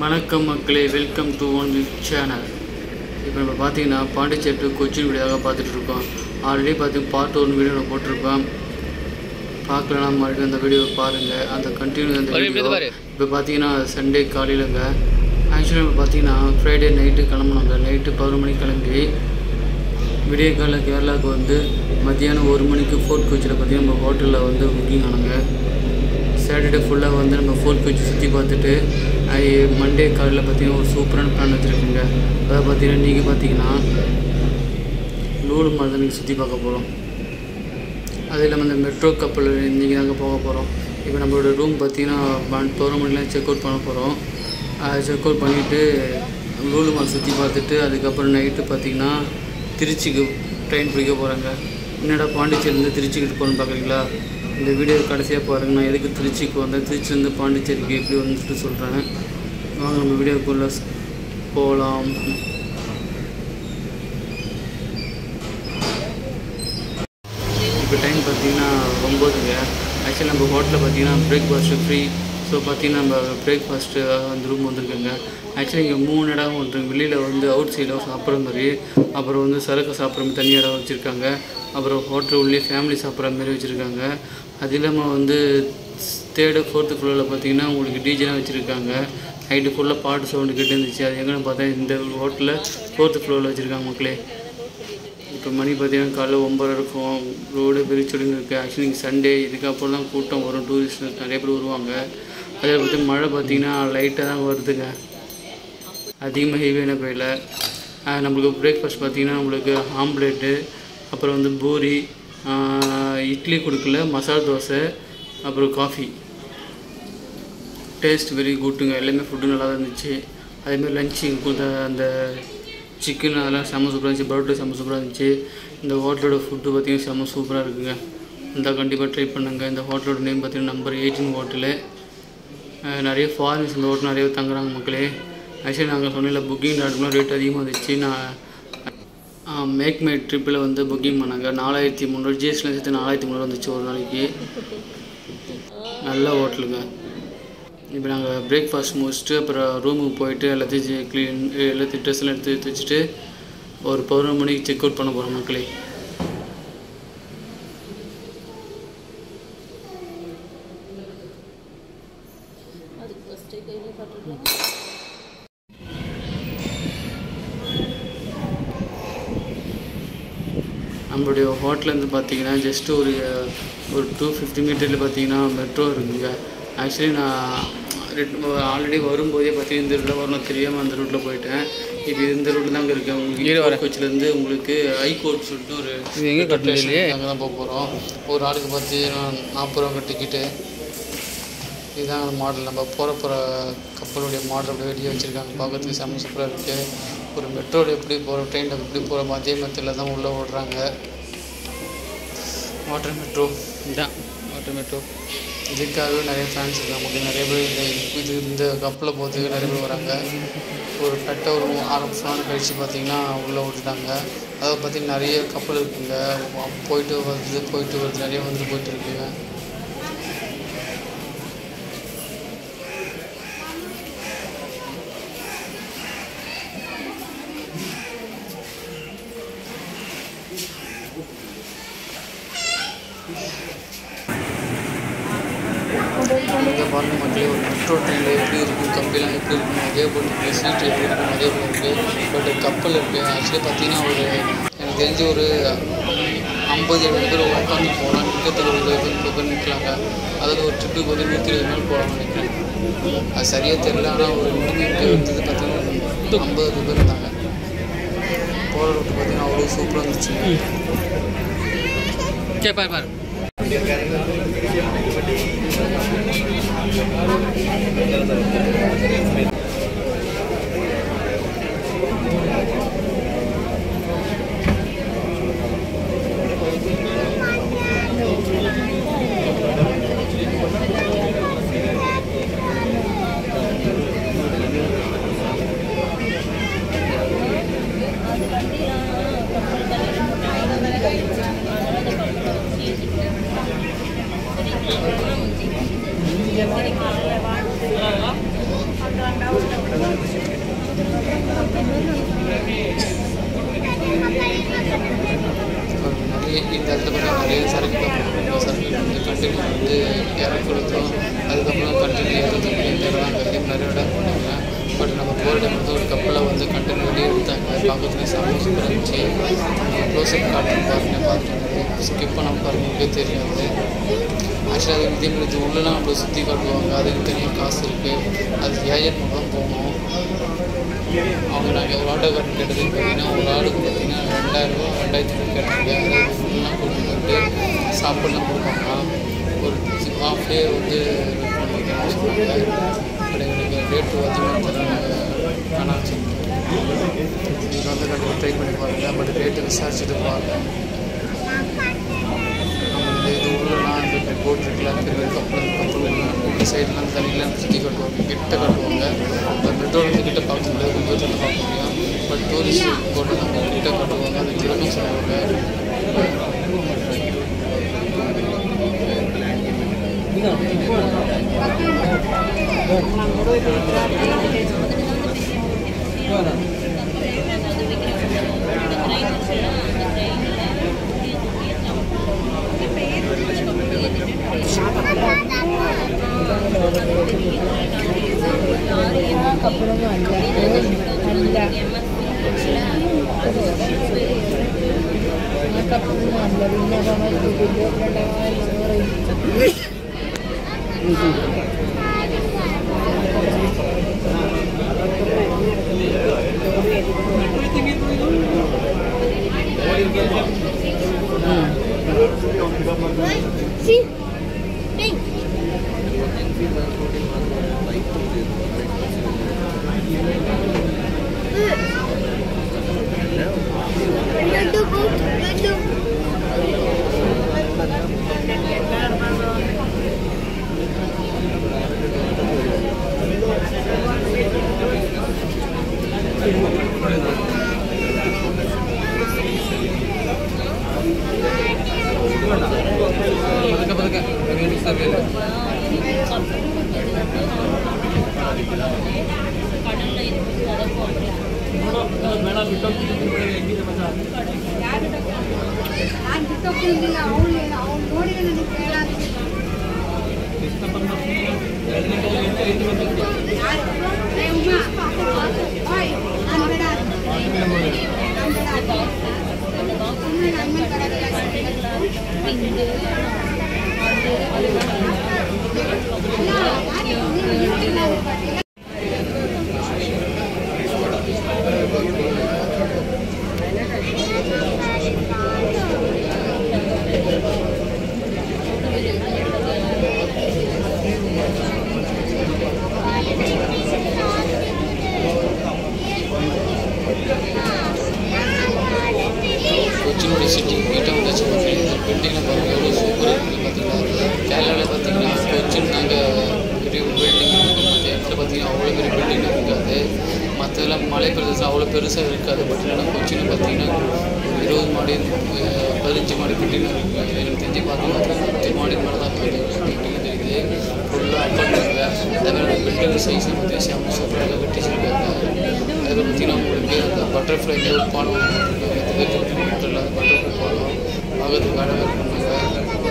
வணக்கம் மக்களே welcome to one channel இப்போ நம்ம பார்த்தீங்கன்னா பாண்டிச்சேரி to கொச்சின் வீடியோவாக பார்த்துட்டு இருக்கோம் ஆல்ரெடி பார்த்து பார்ட் ஒன் வீடியோ நான் போட்டிருப்பேன் பார்க்கலனா மறுபடியும் அந்த வீடியோவை பாருங்கள் அந்த கண்டினியூ அந்த வீடியோ இப்போ பார்த்தீங்கன்னா சண்டே காலையிலங்க ஆக்சுவலி இப்போ பார்த்தீங்கன்னா ஃப்ரைடே நைட்டு கிளம்புனாங்க நைட்டு பதினொரு மணிக்கு கிளம்பி விடிய காலைல கேரளாவுக்கு வந்து மத்தியானம் ஒரு மணிக்கு ஃபோர்ட் கொச்சியில் பார்த்தீங்கன்னா நம்ம ஹோட்டலில் வந்து புக்கிங் ஆனாங்க சாட்டர்டே ஃபுல்லாக வந்து நம்ம ஃபோர்ட் கொச்சி சுற்றி பார்த்துட்டு மண்டே காலையில் பார்த்தீங்கன்னா ஒரு சூப்பரான பிளான் வச்சுருக்குங்க அதாவது பார்த்தீங்கன்னா நீங்கள் பார்த்தீங்கன்னா லூலு மாதிரி தான் நீங்கள் சுற்றி பார்க்க போகிறோம் அது இல்லாமல் இந்த மெட்ரோ கப்பல் இன்றைக்கி தாங்க போக போகிறோம் இப்போ நம்மளோட ரூம் பார்த்தீங்கன்னா பதினொரு மணிலாம் செக் அவுட் பண்ண போகிறோம் செக் அவுட் பண்ணிவிட்டு லூலு மால் சுற்றி பார்த்துட்டு அதுக்கப்புறம் நைட்டு பார்த்தீங்கன்னா திருச்சிக்கு ட்ரெயின் பிடிக்க போகிறாங்க என்னடா பாண்டிச்சேரிலேருந்து திருச்சிக்கு போகணும்னு பார்க்குறீங்களா இந்த வீடியோ கடைசியாக பாருங்க நான் எதுக்கு திருச்சிக்கு வந்தேன் திருச்சிலேருந்து பாண்டிச்சேரிக்கு எப்படி வந்துட்டு சொல்கிறேன் வாங்க நம்ம வீடியோக்குள்ளே போகலாம் இப்போ டைம் பார்த்தீங்கன்னா ஒம்போதுங்க ஆக்சுவலி நம்ம ஹோட்டலில் பார்த்தீங்கன்னா பிரேக்ஃபாஸ்ட்டு ஃப்ரீ ஸோ பார்த்தீங்கன்னா நம்ம பிரேக்ஃபாஸ்ட்டு அந்த ரூம் வந்திருக்குங்க ஆக்சுவலி இங்கே மூணு இடம் ஒன்று வெளியில் வந்து அவுட் சைடாக சாப்பிட்ற மாதிரி அப்புறம் வந்து சரக்கு சாப்பிட்ற மாதிரி தனி இடம் வச்சுருக்காங்க அப்புறம் ஹோட்டல் உள்ளே ஃபேமிலி சாப்பிட்ற மாதிரி வச்சுருக்காங்க அது இல்லாமல் வந்து தேர்டு ஃபோர்த்து ஃப்ளோரில் பார்த்தீங்கன்னா உங்களுக்கு டிஜேலாம் வச்சுருக்காங்க நைட்டு ஃபுல்லாக பாட்டு சவுண்டு கேட்டு இருந்துச்சு அது எங்கன்னு பார்த்தா இந்த ஹோட்டலில் ஃபோர்த்து ஃப்ளோரில் வச்சுருக்காங்க மக்களே இப்போ மணி பார்த்தீங்கன்னா காலைல ஒம்பது இருக்கும் ரோடு வெறிச்சொடின்னு இருக்குது ஆக்சுவலி இங்கே சண்டே இதுக்கப்புறம் தான் கூட்டம் வரும் டூரிஸ்ட் நிறைய பேர் வருவாங்க அதே பார்த்து மழை பார்த்தீங்கன்னா லைட்டாக தான் வருதுங்க அதிகமாக ஹெவியான பெய்யல நம்மளுக்கு பிரேக்ஃபாஸ்ட் பார்த்தீங்கன்னா நம்மளுக்கு ஆம்லேட்டு அப்புறம் வந்து பூரி ஆஹ் இட்லி கொடுக்கல மசாலா தோசை அப்புறம் காஃபி டேஸ்ட் வெரி குட்டுங்க எல்லாமே ஃபுட்டு நல்லா தான் இருந்துச்சு அதேமாதிரி லஞ்சு கொடுத்த அந்த சிக்கன் அதெல்லாம் செம்ம சூப்பராக இருந்துச்சு பரோட்டா செம்ம சூப்பராக இருந்துச்சு இந்த ஹோட்டலோட ஃபுட்டு பார்த்தீங்கன்னா செம்ம சூப்பராக இருக்குங்க இந்த கண்டிப்பாக ட்ரை பண்ணுங்க இந்த ஹோட்டலோட நேம் பார்த்தீங்கன்னா நம்பர் எயிட்டின் ஹோட்டலு நிறைய ஃபாரின்ஸ் இந்த ஹோட்டல் நிறைய தங்குறாங்க மக்களே ஆக்சுவலி நாங்கள் சொன்ன புக்கிங் டாட்லாம் ரேட் அதிகமாக இருந்துச்சு நான் மேக் மை ட்ரிப்பில் வந்து புக்கிங் பண்ணாங்க நாலாயிரத்தி முந்நூறு ஜிஎஸ்டியில் சேர்த்து நாலாயிரத்தி முந்நூறு வந்துச்சு ஒரு நாளைக்கு நல்ல ஹோட்டலுங்க இப்போ நாங்கள் பிரேக்ஃபாஸ்ட் முடிச்சுட்டு அப்புறம் ரூமுக்கு போயிட்டு எல்லாத்தையும் க்ளீன் எல்லாத்தையும் ட்ரெஸ் எல்லாம் எடுத்து எடுத்து வச்சுட்டு ஒரு பதினொரு மணிக்கு செக் அவுட் பண்ண போகிறோம் மக்களே நம்மளுடைய ஹோட்டலேருந்து பார்த்தீங்கன்னா ஜஸ்ட் ஒரு ஒரு டூ ஃபிஃப்டி மீட்டரில் பார்த்தீங்கன்னா மெட்ரோ இருக்குங்க ஆக்சுவலி நான் ஆல்ரெடி வரும்போதே பார்த்தீங்கன்னா இந்த ரூட்டில் வரணும் தெரியாமல் அந்த ரூட்டில் போயிட்டேன் இப்போ இந்த ரூட்டில் தாங்க இருக்கேன் உங்களுக்கு கொச்சிலேருந்து உங்களுக்கு ஐகோர்ட் சொல்லிட்டு ஒரு இது எங்கே கட்டணும் அங்கே தான் போக போகிறோம் ஒரு ஆளுக்கு பார்த்தீங்கன்னா நாற்பது ரூபா டிக்கெட்டு இதுதான் அந்த மாடல் நம்ம போகிற போகிற கப்பலுடைய மாடல் அப்படியே வெளியே வச்சுருக்காங்க பார்க்கறதுக்கு செம்ம சூப்பராக இருக்குது ஒரு மெட்ரோவில் எப்படி போகிற ட்ரெயினில் எப்படி போகிறோம் அதே மெத்தடில் தான் உள்ளே ஓடுறாங்க வாட்டர் மெட்ரோ இதுதான் வாட்டர் மெட்ரோ இதுக்காகவே நிறைய ஃபேன்ஸ் இருக்காங்க மக்கள் நிறைய பேர் இந்த இது இந்த கப்பலில் போகிறதுக்கு நிறைய பேர் வராங்க ஒரு கரெக்டாக ஒரு ஆறு நாள் கழித்து பார்த்தீங்கன்னா உள்ளே விட்டுட்டாங்க அதை பார்த்தீங்கன்னா நிறைய கப்பல் இருக்குங்க போயிட்டு வருது போயிட்டு வருது நிறைய வந்து போயிட்டு இருக்குங்க இங்கே பாருங்க மக்களே ஒரு மெட்ரோ ட்ரெயினில் எப்படி இருக்கும் கம்பிலாம் எப்படி இருக்கும் அதே போல் இருக்குது சீட்டு எப்படி இருக்கும் அதே போல் இருக்குது பட் கப்பல் இருக்குது ஆக்சுவலி பார்த்தீங்கன்னா ஒரு எனக்கு தெரிஞ்சு ஒரு ஐம்பது எழுபது பேர் உட்காந்து போகலாம் நிற்கிறதுக்கு ஒரு இருபது பேர் முப்பது பேர் நிற்கலாங்க அதில் ஒரு ட்ரிப்புக்கு வந்து நூற்றி இருபது நாள் போகலாம்னு நினைக்கிறேன் அது சரியாக தெரியல ஆனால் ஒரு முடிஞ்சுட்டு வந்தது பார்த்தீங்கன்னா ஐம்பது பேர் இருந்தாங்க போகிற ரூட்டு பார்த்தீங்கன்னா அவ்வளோ சூப்பராக இருந்துச்சு சரி பாரு பாரு Thank you. கண்டினியூ வந்து இறக்குறதும் அதுக்கப்புறம் கண்டினியூ ஏற்றுறதும் இதெல்லாம் கட்டி நிறைய இடம் பண்ணாங்க பட் நம்ம போகிற டைம் வந்து ஒரு கப்பலில் வந்து கண்டினியூ வெளியே எடுத்தாங்க பார்க்கறதுக்கு செம்ம சூப்பராக இருந்துச்சு க்ளோஸ்அப் காட்டு பாருங்க பார்த்து ஸ்கிப் பண்ண பாருங்க உங்களுக்கே தெரியாது ஆக்சுவலாக அது இதே மாதிரி இது உள்ளலாம் நம்மளை சுற்றி காட்டுவாங்க அதுக்கு தனியாக காசு இருக்குது அது ஏஜென்ட் மூலம் போகணும் அவங்க நாங்கள் ஆட்டோ கார்டு கேட்டதுக்கு பார்த்தீங்கன்னா ஒரு ஆளுக்கு பார்த்தீங்கன்னா ரெண்டாயிரரூபா ரெண்டாயிரத்தி ஐநூறு கேட்டாங்க அது ஃபுல்லாக கொண்டு வந்து சாப்பாடுலாம் கொடுப்பாங்க ஒரு ஹாஃப் டே வந்து பண்ணிக்கிறேன்னு சொன்னாங்க பட் எங்களுக்கு ரேட்டு அதிகமாக தராங்க வேணாம்னு சொல்லிட்டு நீங்கள் வந்து கண்டிப்பாக ட்ரை பண்ணி பாருங்கள் பட் ரேட்டு விசாரிச்சுட்டு பாருங்க நம்ம இது உள்ளலாம் இந்த போட் இருக்குல்ல பெரிய கப்பல் கப்பல் இந்த சைட்லாம் தண்ணியெலாம் சுற்றி கட்டுவாங்க கிட்ட கட்டுவாங்க பட் மெட்ரோல் வந்து கிட்ட பார்க்க முடியாது கொஞ்சம் தூரத்தில் பார்க்க முடியும் பட் டூரிஸ்ட் போட்டு நம்ம கிட்ட கட்டுவாங்க அது கிழக்கும் சொல்லுவாங்க കപ്പലൊന്നും അല്ല അല്ല ആ കപ്പലൊന്നും അല്ല പിന്നെ See? Hey. Let's do boat. Let's do. പതുക്കെ പതുക്കെ ഒരു ഡിസ്റ്റർബ് ചെയ്യില്ല ನಾನು ಬಿಟ್ಟೋಗ್ತಿರ್ಲಿಲ್ಲ ಅವಳು ಅವ್ಳು ನೋಡಿದ್ರೆ ನನಗೆ ಬೇಡ ಅಂತ. ಏ ಉಮಾ, ಓಯ್, ನಾನ್ ಬೇಡ ಅಂತ. ನಾನ್ ಬೇಡ ಅಂತ. ಸುಮ್ನೆ ನನ್ ಮೇಲೆ ಕರೆಕ್ಟ್ கொச்சினுடைய சிட்டி கிட்ட வந்துச்சு இந்த பில்டிங்கில் பாருங்க எவ்வளோ சூப்பராக இருக்குது பார்த்தீங்களா கேரளாவில் பார்த்தீங்கன்னா கொச்சின் நாங்கள் பெரிய பில்டிங் இருக்குது மற்ற இடத்துல பார்த்தீங்கன்னா அவ்வளோ பெரிய பில்டிங் இருக்காது மற்றதெல்லாம் மலை பிரதேசம் அவ்வளோ பெருசாக இருக்காது பட் ஆனால் கொச்சின் பார்த்தீங்கன்னா ஒரு இருபது மாடி அஹ், பதினஞ்சு மாடி பில்டிங் இருக்குது எனக்கு தெரிஞ்சு பார்த்தீங்கன்னா பத்து மாடி மேலே தான் இருக்குது பில்டிங் இருக்குது ஃபுல்லாக அப்பார்ட்மெண்ட்டில் அதே மாதிரி பில்டிங் சைஸ் பற்றி செம்ம சூப்பராக கட்டி வச்சிருக்காங்க அதில் பார்த்தீங்கன்னா உங்களுக்கு அந்த பட்டர்ஃப்ளை ஒரு பாலம் இருக்குது மட்டும் இல்லாத பட்டர்ஃப்ளை பாலம் பார்க்கறதுக்கு அழகாக பண்ணுவாங்க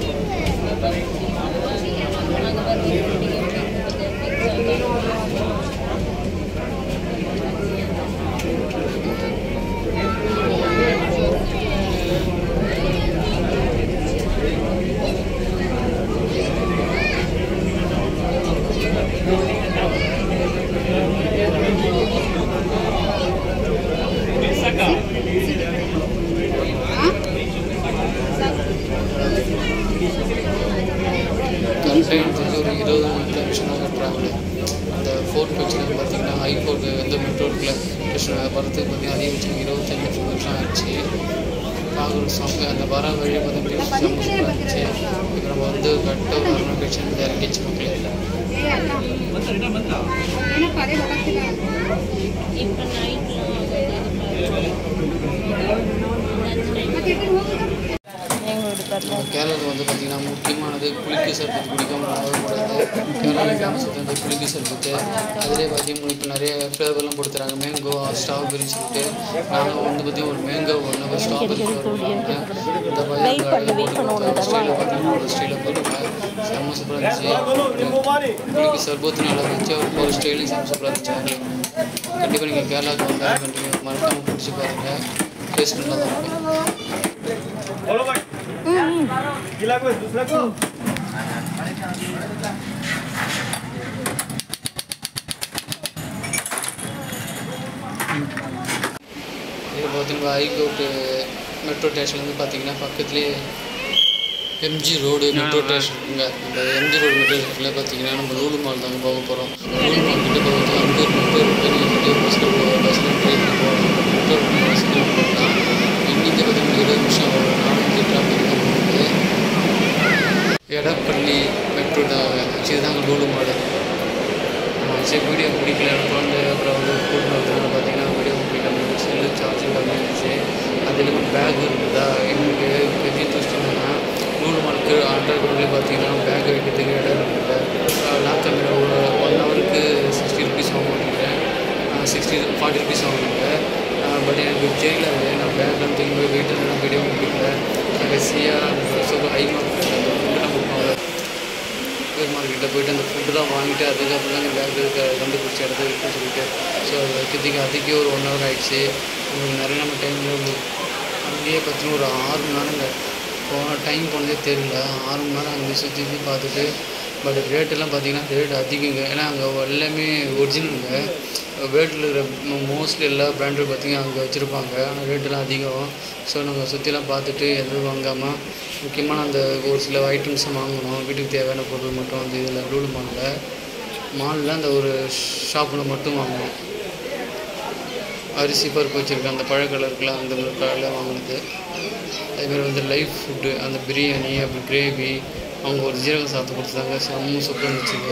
கண்ட்ரைன் தெரிஞ்சு ஒரு இருபது நிமிஷம் தான் ட்ராவல் அந்த ஃபோர்ட் பிரச்சனை பார்த்தீங்கன்னா ஹைகோர்ட் எந்த மெட்ரோ இருக்குல்ல பிரச்சனை வரத்துக்கு பார்த்தீங்கன்னா அதிகபட்சம் இருபத்தஞ்சு நிமிஷம் ஆச்சு பார்க்குற சாங்க அந்த வர வழி பார்த்தீங்கன்னா செம்ம சூப்பராக இருந்துச்சு இப்போ நம்ம வந்து கரெக்டாக வரணும் பிரச்சனை இறங்கிச்சு மக்களே ಏ ಅಲ್ಲ ಏನೋ ಕರೆ ಬರಕ್ತಿಲ್ಲ ಮತ್ತೆ ಇಟ್ಟು ಹೋಗುದು கேரளாவில் வந்து பார்த்திங்கன்னா முக்கியமானது புளிக்கு சர்பத்து குடிக்காம கூடாது கேரளாவில் ஃபேமஸ் வந்து புளிக்கு சர்பத்து அதிலே பார்த்தீங்கன்னா இப்போ நிறைய ஃப்ளேவர்லாம் கொடுத்துறாங்க மேங்கோ ஸ்ட்ராபெரி சொல்லிட்டு நாங்கள் வந்து பார்த்தீங்கன்னா ஒரு மேங்கோ ஒன்று ஸ்ட்ராபெரி இந்த மாதிரி ஸ்டைலில் பார்த்தீங்கன்னா ஒரு ஸ்டைலில் போட்டுருக்கேன் செம்ம சூப்பராக இருந்துச்சு புளிக்கு சர்பத்து நல்லா இருந்துச்சு ஒரு ஒரு ஸ்டைலும் செம்ம சூப்பராக இருந்துச்சு கண்டிப்பாக நீங்கள் கேரளாவுக்கு வந்தால் கண்டிப்பாக மறக்காமல் பிடிச்சி பாருங்கள் டேஸ்ட் நல்லா தான் இருக்கும் बोलो भाई गिला को दूसरा को இது பார்த்தீங்கன்னா ஹைகோர்ட்டு மெட்ரோ ஸ்டேஷன் வந்து பார்த்தீங்கன்னா பக்கத்துலேயே எம்ஜி ரோடு மெட்ரோ ஸ்டேஷன் இருக்குங்க இந்த எம்ஜி ரோடு மெட்ரோ ஸ்டேஷனில் பார்த்தீங்கன்னா நம்ம லூலு மால் தாங்க போக போகிறோம் லூலு மால் கிட்ட போகிறது அங்கே ஒரு மெட்ரோ இருக்கு நீங்கள் கிட்டே பஸ்ஸில் போ பஸ்ஸில் ட்ரெயின் போகலாம் மெட்ரோ பஸ்ஸில் போகலாம் இன்றைக்கி பார்த்தீங்கன்னா இருபது நிமிஷம் ஆகும் நானூற்றி டிராஃபிக் தான் போகுது எடப்பள்ளி மெட்ரோ தான் இதுதாங்க லூலு மால் சரி வீடியோ பிடிக்கல குழந்தை அப்புறம் வந்து கூட்டு வரதுனால பார்த்தீங்கன்னா வீடியோ பிடிக்கல செல்லு சார்ஜிங் கம்மியாக இருந்துச்சு அது இல்லாமல் பேக் இருக்குதா எங்களுக்கு பெரிய துஷ்டம்னா நூறு மார்க்கு அண்டர் கிரவுண்ட்லேயே பார்த்தீங்கன்னா பேக் வைக்கிறதுக்கு இடம் இருக்குது லாக் கேமரா ஒரு ஒன் ஹவருக்கு சிக்ஸ்டி ருபீஸ் ஆகும் நினைக்கிறேன் சிக்ஸ்டி ஃபார்ட்டி ருபீஸ் ஆகுங்க பட் எனக்கு ஜெயிலில் இருந்து நான் பேக்லாம் தூக்கி போய் வெயிட் நான் வீடியோ பிடிக்கல கடைசியாக சூப்பர் ஹை மார்க் அந்த ஃபுட்டுலாம் கொடுப்பாங்க சூப்பர் மார்க்கெட்டில் போயிட்டு அந்த ஃபுட்டுலாம் வாங்கிட்டு அதுக்கப்புறம் தான் பேக் இருக்க கண்டுபிடிச்ச இடத்துல இருக்குன்னு சொல்லிட்டு ஸோ அது வைக்கிறதுக்கு அதுக்கே ஒரு ஒன் ஹவர் ஆகிடுச்சு உங்களுக்கு நிறைய நம்ம டைமில் அங்கேயே பார்த்தீங்கன்னா ஒரு ஆறு மணி நேரங்க போன டைம் போனதே தெரியல ஆறு மணி நேரம் அங்கே சுற்றி சுற்றி பார்த்துட்டு பட் ரேட்டெல்லாம் பார்த்தீங்கன்னா ரேட் அதிகங்க ஏன்னா அங்கே எல்லாமே ஒரிஜினலுங்க வேட்டில் இருக்கிற மோஸ்ட்லி எல்லா பிராண்டும் பார்த்தீங்கன்னா அங்கே வச்சுருப்பாங்க ஆனால் ரேட்டெல்லாம் அதிகம் ஸோ நாங்கள் சுற்றிலாம் பார்த்துட்டு எதுவும் வாங்காமல் முக்கியமான அந்த ஒரு சில ஐட்டம்ஸை வாங்கணும் வீட்டுக்கு தேவையான பொருள் மட்டும் வந்து இதில் ரூல் மாலில் மாலில் அந்த ஒரு ஷாப்பில் மட்டும் வாங்கணும் அரிசி பருப்பு வச்சுருக்க அந்த பழக்கலருக்குலாம் அந்த மாதிரி கடையில் வாங்கினது அதேமாதிரி வந்து லைஃப் ஃபுட்டு அந்த பிரியாணி அப்புறம் கிரேவி அவங்க ஒரு ஜீரக சாதம் கொடுத்தாங்க செம்ம சூப்பராக இருந்துச்சுங்க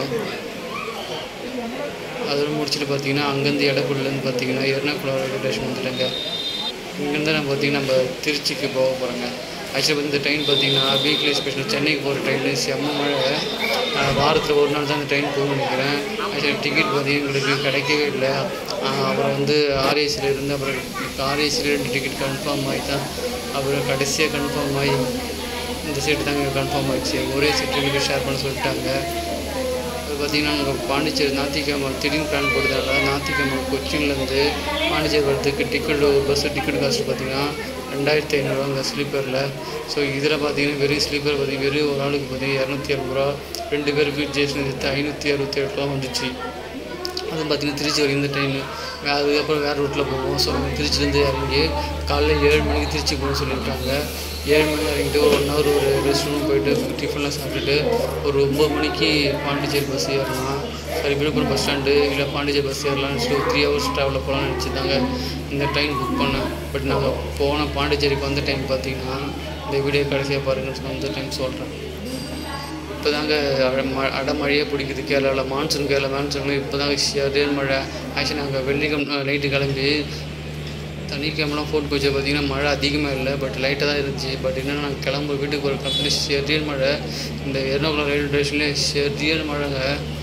அதோட முடிச்சுட்டு பார்த்தீங்கன்னா அங்கேருந்து எடக்குள்ளேருந்து பார்த்தீங்கன்னா எர்ணாகுளம் ரயில்வே ஸ்டேஷன் வந்துட்டேங்க இங்கேருந்து நம்ம பார்த்தீங்கன்னா நம்ம திருச்சிக்கு போக போகிறோங்க ஆக்சுவலி வந்து இந்த ட்ரெயின் பார்த்தீங்கன்னா வீக்லி ஸ்பெஷல் சென்னைக்கு போகிற ட்ரெயின் செம்ம மழை வாரத்தில் ஒரு நாள் தான் அந்த ட்ரெயின் போகணும்னு நினைக்கிறேன் ஆக்சுவலி டிக்கெட் பார்த்தீங்கன்னா எங்களுக்கு கிடைக்கவே இல்லை ஆஹ் அப்புறம் வந்து ஆர்ஏசியில் இருந்து அப்புறம் ஆர்ஏசியில் ரெண்டு டிக்கெட் கன்ஃபார்ம் ஆகி தான் அப்புறம் கடைசியாக கன்ஃபார்ம் ஆகி இந்த சீட்டு தாங்க கன்ஃபார்ம் ஆயிடுச்சு ஒரே சீட் எனக்கு ஷேர் பண்ண சொல்லிட்டாங்க அது பார்த்தீங்கன்னா நாங்கள் பாண்டிச்சேரி ஞாத்திக்கிழமை திடீர்னு பிளான் போட்டதால ஞாத்திக்கிழமை கொச்சின்லேருந்து பாண்டிச்சேரி வரதுக்கு டிக்கெட் பஸ்ஸு டிக்கெட் காஸ்ட் பார்த்தீங்கன்னா ரெண்டாயிரத்தி ஐநூறுவாங்க ஸ்லீப்பரில் ஸோ இதில் பார்த்தீங்கன்னா வெறும் ஸ்லீப்பர் பார்த்தீங்கன்னா வெறும் ஒரு ஆளுக்கு பார்த்தீங்கன்னா இரநூத்தி அறுபது ரூபா ரெண்டு பேருக்கு ஜேஷன் சேர்த்து ஐநூற்றி அறுபத்தி ஏழு ரூபா வந்துச்சு அதுவும் பார்த்தீங்கன்னா திருச்சி வரைக்கும் இந்த ட்ரெயின் அதுக்கப்புறம் வேறு ரூட்டில் போவோம் ஸோ திருச்சிலேருந்து இறங்கி காலைல ஏழு மணிக்கு திருச்சி போகணும்னு சொல்லியிருக்காங்க ஏழு மணி இறங்கிட்டு ஒரு ஒன் ஹவர் ஒரு ரெஸ்ட் ரூம் போயிட்டு டிஃபன்லாம் சாப்பிட்டுட்டு ஒரு ஒம்பது மணிக்கு பாண்டிச்சேரி பஸ் ஏறலாம் சரி விழுப்புரம் பஸ் ஸ்டாண்டு இல்லை பாண்டிச்சேரி பஸ் ஏறலாம்னு சொல்லி ஒரு த்ரீ ஹவர்ஸ் ட்ராவலில் போகலாம்னு நினச்சிருந்தாங்க இந்த ட்ரெயின் புக் பண்ணேன் பட் நாங்கள் போன பாண்டிச்சேரிக்கு வந்த டைம் பார்த்தீங்கன்னா இந்த வீடியோ கடைசியாக பாருங்கன்னு சொல்லி அந்த டைம் சொல்கிறேன் இப்போ தாங்க அடமழையே பிடிக்குது கேரளாவில் மான்சூன் கேரளா மான்சூன் இப்போ தாங்க சரியான மழை ஆக்சுவலி நாங்கள் வெள்ளிக்கிழமை நைட்டு கிளம்பி சனிக்கிழமெல்லாம் ஃபோன் போச்சு பார்த்தீங்கன்னா மழை அதிகமாக இல்லை பட் லைட்டாக தான் இருந்துச்சு பட் என்னென்னா நாங்கள் கிளம்புற வீட்டுக்கு ஒரு கம்பெனி சரியான மழை இந்த எர்ணாகுளம் ரயில்வே ஸ்டேஷன்லேயே சரியான மழைங்க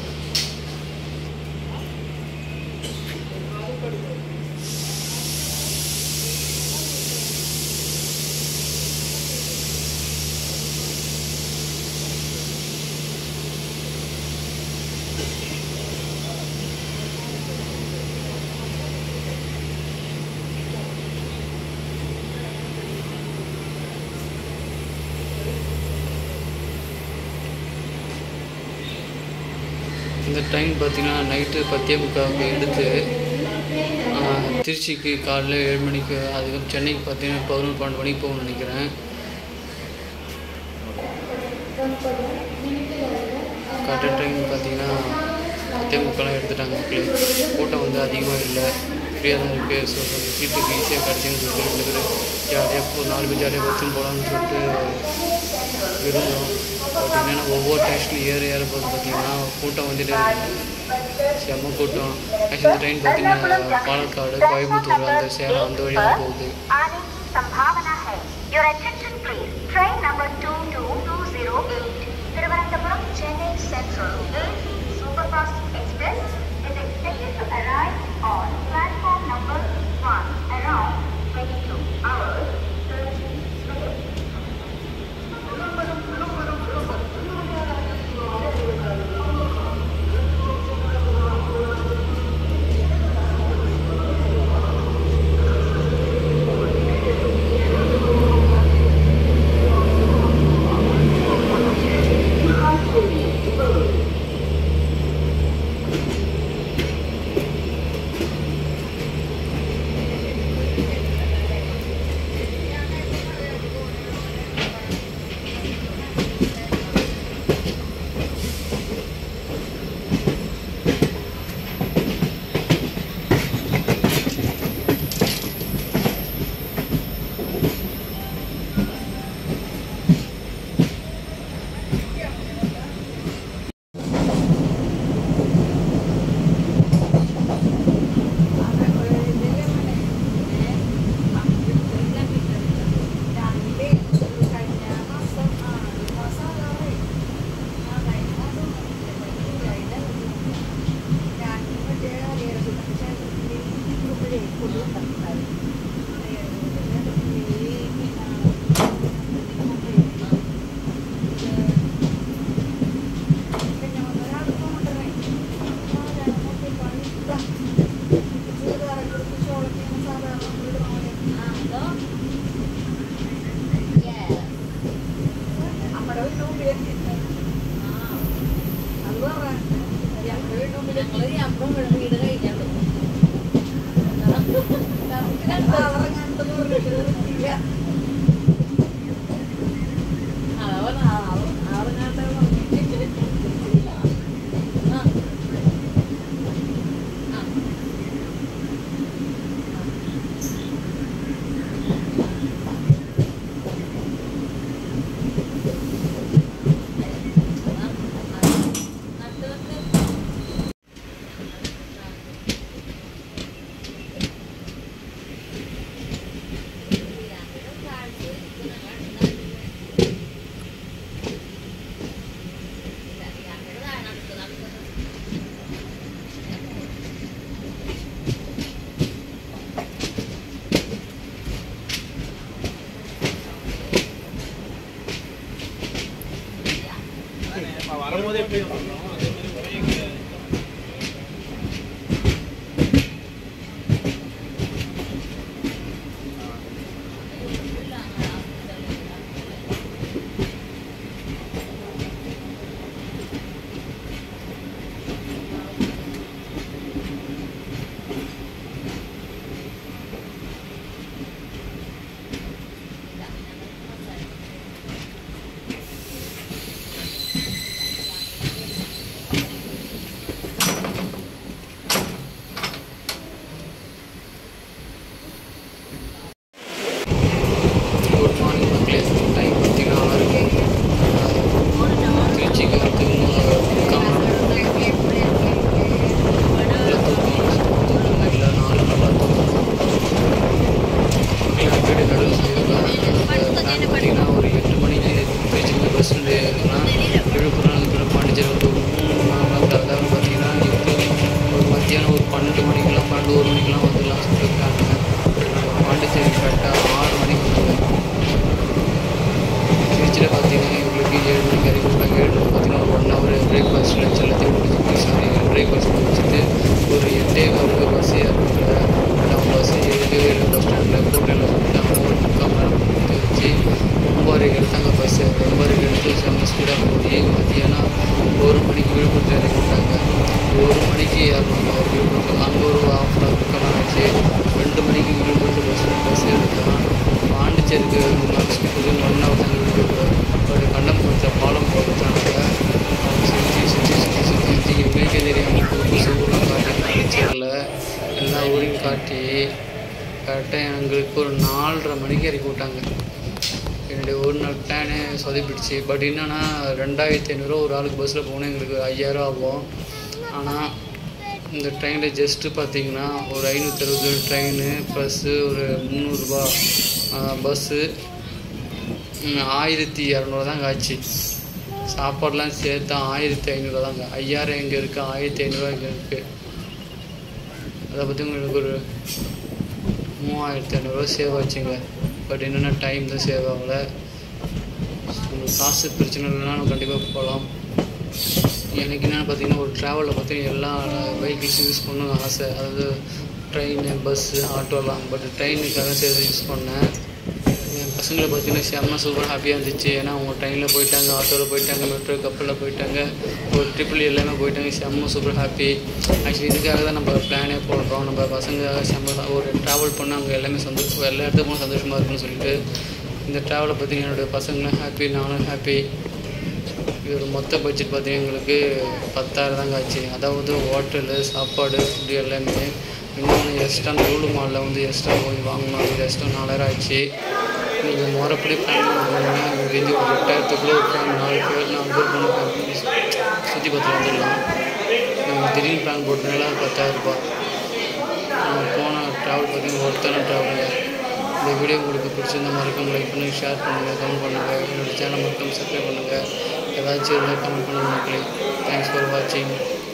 இந்த ட்ரெயின் பார்த்தீங்கன்னா நைட்டு பத்தே முக்காவுக்கு எடுத்து ஆஹ், திருச்சிக்கு காலைல ஏழு மணிக்கு அதுக்கப்புறம் சென்னைக்கு பார்த்தீங்கன்னா பதினொன்று பன்னெண்டு மணிக்கு போகணும்னு நினைக்கிறேன் கரெக்டாக ட்ரெயின் பார்த்தீங்கன்னா பத்தே முக்காலாம் எடுத்துட்டாங்க மக்களே கூட்டம் வந்து அதிகமாக இல்லை ஃப்ரீயாக தான் இருக்குது ஸோ கொஞ்சம் சீட்டுக்கு ஈஸியாக கிடச்சின்னு சொல்லிட்டு ரெண்டு பேர் ஜாலியாக ஒரு நாலு பேர் ஜாலியாக பஸ்ஸுன்னு போகலான்னு சொல்லிட்டு விரும்புகிறோம் பட் என்னென்னா ஒவ்வொரு ஸ்டேஷனும் ஏற ஏற போது பார்த்தீங்கன்னா கூட்டம் வந்துட்டே இருக்கு செம்ம கூட்டம் ஆக்சுவலி இந்த ட்ரெயின் பார்த்தீங்கன்னா பாலக்காடு கோயம்புத்தூர் அந்த சேலம் அந்த வழியாக போகுது आने की संभावना है your attention please train number two two two Central AC Superfast Express is expected to arrive on platform number 1 around 22 hours 30 minutes. வரும்போது எப்படி வந்தோம் அதே மாதிரி ஒரே இங்க குட் மார்னிங் மக்களே டைம் பார்த்தீங்கன்னா ஆறு திருச்சிக்கு வரதுக்கு முக்கால் மணி நேரம் தூக்கம் இல்லை நாலு நல்லா தூக்கம் வீடு நடுவில் சொல்லியிருக்காங்க பார்த்தீங்கன்னா ஒரு எட்டு மணிக்கு திருச்சிக்கு பஸ் ஸ்டாண்டு ஏறினா விழுப்புரம் அனுப்பின பாண்டிச்சேரி வந்து ஒரு மூணு மணி நேரம் அதாவது பார்த்தீங்கன்னா இப்போ ஒரு மத்தியானம் ஒரு பன்னெண்டு மணிக்கெல்லாம் பன்னெண்டு ஒரு மணிக்கெல்லாம் வந்துடலாம் சொல்லியிருக்காங்க பாண்டிச்சேரி கரெக்டாக ஆறு மணிக்கு வந்துருக்காங்க திருச்சியில் பார்த்தீங்கன்னா இவங்களுக்கு ஏழு மணிக்கு இறக்கி விட்டாங்க ஏழு மணிக்கு பார்த்தீங்கன்னா ஒரு ஒன் ஹவர் பிரேக்ஃபாஸ்ட் லஞ்ச் எல்லாத்தையும் முடிச்சுட்டு சாரி பிரேக்ஃபாஸ்ட் முடிச்சுட்டு ஒரு எட்டே காலுக்கு பஸ் ஏறுறாங்க எல்லாம் பஸ் ஏறி ஏழு பஸ் ஸ்டாண்டில் ஹோட்டலில் சொல்லிட்டு அங்கே ஒரு முக்கால் மணி நேரம் கொடுத்து வச்சு ஒம்பதுக்கு எடுத்தாங்க பஸ்ஸு ஒம்பதுக்கு எடுத்து செம்ம ஸ்பீடாக போய் மத்தியானம் ஒரு மணிக்கு விழுப்புரத்தில் இறக்கி விட்டாங்க ஒரு மணிக்கு ஏறணும் அவர் விழுப்புரத்தில் அங்கே ஒரு ஹாஃப் அன் ஹவர் முக்கால் மணி ஆச்சு ரெண்டு மணிக்கு விழுப்புரத்து பஸ் பஸ் எடுத்தான் பாண்டிச்சேரிக்கு மூணு நாள் ஸ்பீடு ஒன் ஹவர் தாங்க விழுப்புரம் பட் கண்டம் கொஞ்சம் பாலம் போட்டுட்டாங்க சுற்றி சுற்றி சுற்றி சுற்றி சுற்றி எங்களுக்கே தெரியாமல் புது புதுசு ஊரெலாம் காட்டி பாண்டிச்சேரியில் எல்லா ஊரையும் காட்டி கரெக்டாக எங்களுக்கு ஒரு நாலரை மணிக்கு இறக்கி விட்டாங்க என்னுடைய ஒரு நாள் பிளானே சொதப்பிடுச்சு பட் என்னென்னா ரெண்டாயிரத்தி ஐநூறுரூவா ஒரு ஆளுக்கு பஸ்ஸில் போனால் எங்களுக்கு ஐயாயிரம் ஆகும் ஆனால் இந்த ட்ரெயினில் ஜஸ்ட்டு பார்த்தீங்கன்னா ஒரு ஐநூற்றி அறுபது ட்ரெயின் ப்ளஸ்ஸு ஒரு முந்நூறுரூபா பஸ்ஸு ஆயிரத்தி இரநூறுவா தாங்க ஆச்சு சாப்பாடுலாம் சேர்த்தா ஆயிரத்தி ஐநூறுரூவா தாங்க ஐயாயிரம் எங்கே இருக்குது ஆயிரத்தி ஐநூறுரூவா இங்கே இருக்குது அதை பற்றி உங்களுக்கு ஒரு மூவாயிரத்தி ஐநூறுரூவா சேவ் ஆச்சுங்க பட் என்னென்னா டைம் தான் சேவ் ஆகலை உங்களுக்கு காசு பிரச்சனை இல்லைன்னா நம்ம கண்டிப்பாக போகலாம் எனக்கு என்னென்னு பார்த்தீங்கன்னா ஒரு ட்ராவலில் பார்த்தீங்கன்னா எல்லா வெஹிக்கிள்ஸும் யூஸ் பண்ணணும்னு ஆசை அதாவது ட்ரெயின் பஸ்ஸு ஆட்டோலாம் பட் ட்ரெயினுக்காக சேர்த்து யூஸ் பண்ணேன் என் பசங்களை பார்த்தீங்கன்னா செம்ம சூப்பர் ஹாப்பியாக இருந்துச்சு ஏன்னா அவங்க ட்ரெயினில் போயிட்டாங்க ஆட்டோவில் போயிட்டாங்க மெட்ரோ கப்பலில் போயிட்டாங்க ஒரு ட்ரிப்பிள் எல்லாமே போயிட்டாங்க செம்ம சூப்பர் ஹாப்பி ஆக்சுவலி இதுக்காக தான் நம்ம பிளானே போடுறோம் நம்ம பசங்களுக்காக செம்ம ஒரு ட்ராவல் பண்ண அவங்க எல்லாமே சந்தோஷம் எல்லா இடத்துக்கும் சந்தோஷமாக இருக்குன்னு சொல்லிட்டு இந்த ட்ராவலை பற்றி என்னோடய பசங்களும் ஹாப்பி நானும் ஹாப்பி இதோட மொத்த பட்ஜெட் பார்த்தீங்கன்னா எங்களுக்கு பத்தாயிரம் தாங்க ஆச்சு அதாவது ஹோட்டலு சாப்பாடு ஃபுட்டு எல்லாமே இன்னொன்று எக்ஸ்ட்ரா லூலு மாலில் வந்து எக்ஸ்ட்ரா கொஞ்சம் வாங்கணும் அது எக்ஸ்ட்ரா நாலாயிரம் ஆச்சு நீங்கள் முறைப்படி பிளான் பண்ணுறீங்கன்னா உங்களுக்கு வந்து ஒரு எட்டாயிரத்துக்குள்ளே ஒரு plan நாலு பேர் நாலு பேர் போன ஃபேமிலி சுற்றி பார்த்து வந்துடலாம் நாங்கள் திடீர்னு பிளான் போட்டதுனால பத்தாயிரம் ரூபாய் நம்ம போன ட்ராவல் பார்த்தீங்கன்னா ஒருத்தான ட்ராவலுங்க இந்த வீடியோ உங்களுக்கு பிடிச்சிருந்த மறக்காம லைக் பண்ணுங்கள் ஷேர் பண்ணுங்கள் கமெண்ட் பண்ணுங்கள் என்னோடய சேனல் மறக்காம சப்ஸ்கிரைப் பண்ணுங்கள் ஏதாச்சும் இருந்தால் கமெண்ட் பண்ணுங்கள் மக்களே தேங்க்ஸ் ஃபார் வாட்சிங்